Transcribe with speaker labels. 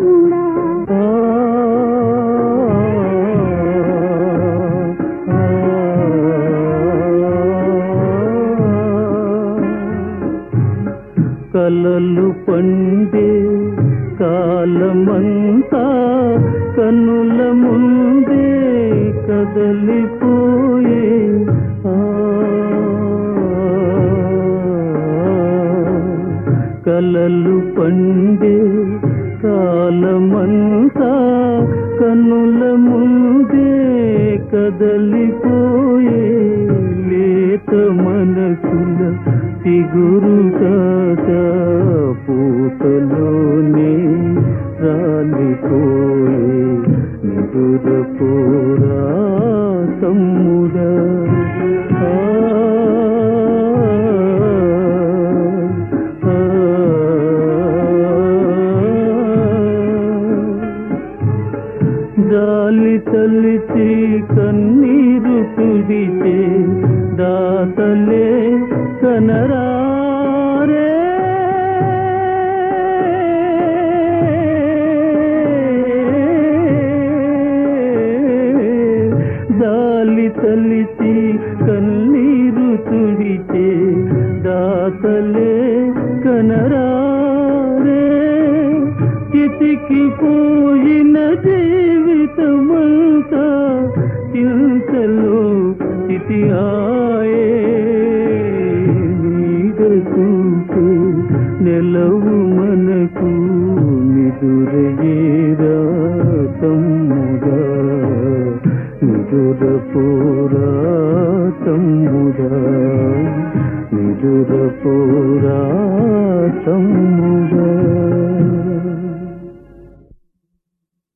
Speaker 1: తమ్ముడా
Speaker 2: కలలు పండే కాలమంతా కన్నుల ముందే కదలిపోయే ఆ, కలలు పండే కాలమంతా కన్నుల ముందే కదలిపోయే లేత మనసుల చిగురు కాదా పూతలోనే రాలిపోయే నిదుర పోరా తమ్ముడా ఆ, ఆ, జాలి తలిచి కన్నీరు తుడిచే దాతలే కనరారే జాలి తలిచి కన్నీరు తుడిచే దాతలే కనరారే చితికి పోయిన జీవితమంతా చింతలో చితి ఆయే నీడ చూపే నెలవు మనకు నిదురయేరా తమ్ముడా నిదుర పోరా తమ్ముడా నిదుర పోరా తమ్ముడా